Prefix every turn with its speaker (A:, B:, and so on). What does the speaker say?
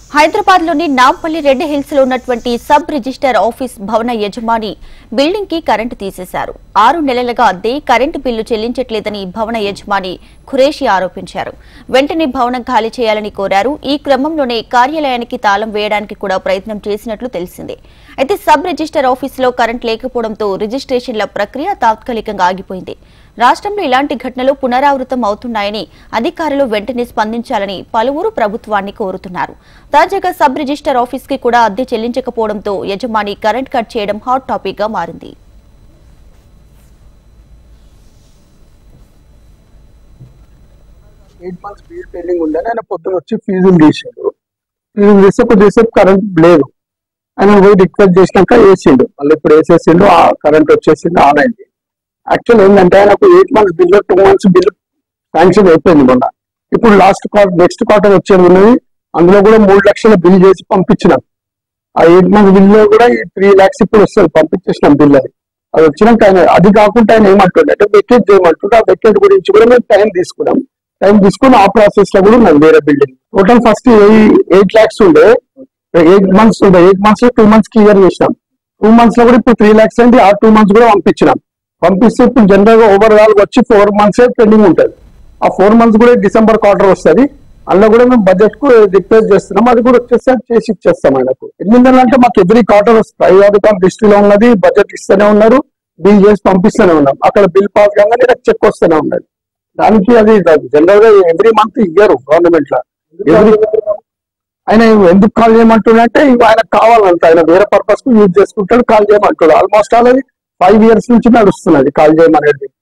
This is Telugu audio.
A: హైదరాబాద్ లోని నాంపల్లి రెడ్ హిల్స్ లో ఉన్నటువంటి సబ్ రిజిస్టర్ ఆఫీస్ భవన యజమాని బిల్డింగ్ కి కరెంటు తీసేశారు ఆరు నెలలుగా అద్దె కరెంటు బిల్లు చెల్లించట్లేదని భవన యజమాని ఖురేషి ఆరోపించారు వెంటనే భవనం ఖాళీ చేయాలని కోరారు ఈ క్రమంలోనే కార్యాలయానికి తాళం వేయడానికి కూడా ప్రయత్నం చేసినట్లు తెలిసింది అయితే సబ్ రిజిస్టర్ ఆఫీసులో కరెంట్ లేకపోవడంతో రిజిస్ట్రేషన్ల ప్రక్రియ తాత్కాలికంగా ఆగిపోయింది రాష్ట్రంలో ఇలాంటి ఘటనలు పునరావృతం అవుతున్నాయని అధికారులు వెంటనే స్పందించాలని పలువురు ప్రభుత్వాన్ని కోరుతున్నారు తాజాగా సబ్ రిజిస్టర్ ఆఫీస్ కి కూడా అద్దె చెల్లించకపోవడంతో యజమాని కరెంట్ కట్ చేయడం హాట్ టాపిక్ గా మారింది
B: ఎయిట్ మంత్స్ ఫీజు పెండింగ్ ఉందని ఆయన పొద్దున వచ్చి ఫీజులు తీసాడు ఫీజులు తీస్తే కొద్దిసేపు కరెంట్ లేదు ఆయన పోయి రిక్వెస్ట్ చేసినాక వేసిండు మళ్ళీ ఇప్పుడు వేసేసిండు ఆ కరెంట్ వచ్చేసింది ఆన్ అయింది యాక్చువల్ ఏంటంటే ఆయనకు eight months bill two months bill sanction అయిపోయింది మొన్న ఇప్పుడు లాస్ట్ క్వార్టర్ నెక్స్ట్ క్వార్టర్ వచ్చేది ఉన్నది అందులో కూడా మూడు లక్షల బిల్ చేసి పంపించినాం ఆ ఎయిట్ మంత్స్ బిల్లు కూడా ఈ త్రీ లాక్స్ ఇప్పుడు వస్తుంది పంపించేసినాం బిల్ అది అది వచ్చినాక ఆయన అది కాకుండా ఆయన ఏమంటుండే అంటే వెకేట్ చేయమంటుండే ఆ వెకేట్ గురించి కూడా మేము టైం తీసుకున్నాం టైం తీసుకుని ఆ ప్రాసెస్ లో కూడా ఉన్నది వేరే building total first eight lakhs ఉండే ఎయిట్ మంత్స్ ఉండే ఎయిట్ మంత్స్ లో టూ మంత్స్ క్లియర్ చేసినాం టూ మంత్స్ లో కూడా ఇప్పుడు త్రీ లాక్స్ అయింది ఆ టూ మంత్స్ కూడా పంపించినాం పంపిస్తే ఇప్పుడు జనరల్ గా ఓవరాల్ వచ్చి ఫోర్ మంత్స్ పెండింగ్ ఉంటుంది ఆ ఫోర్ మంత్స్ కూడా డిసెంబర్ క్వార్టర్ వస్తుంది అందులో కూడా మేము బడ్జెట్ కు రిక్వెస్ట్ చేస్తున్నాం అది కూడా వచ్చేస్తే అది చేసి ఇచ్చేస్తాం ఆయనకు ఎనిమిది అంటే మాకు ఎవ్రీ క్వార్టర్ ప్రైవేట్ దృష్టిలో ఉన్నది బడ్జెట్ ఇస్తూనే ఉన్నారు బిల్ చేసి పంపిస్తూనే ఉన్నాం అక్కడ బిల్ పాస్ కాగానే నాకు చెక్ వస్తూనే ఉన్నది దానికి అది జనరల్ గా ఎవ్రీ మంత్ ఇయ్యరు గవర్నమెంట్ లో ఎవ్రీ ఆయన ఎందుకు కాల్ చేయమంటున్నాడంటే ఇవి ఆయనకు కావాలంట ఆయన వేరే పర్పస్ కు యూజ్ చేసుకుంటాడు కాల్ చేయమంటాడు ఆల్మోస్ట్ ఆల్ అది ఫైవ్ ఇయర్స్ నుంచి నడుస్తున్నది కాల్ చేయమనేది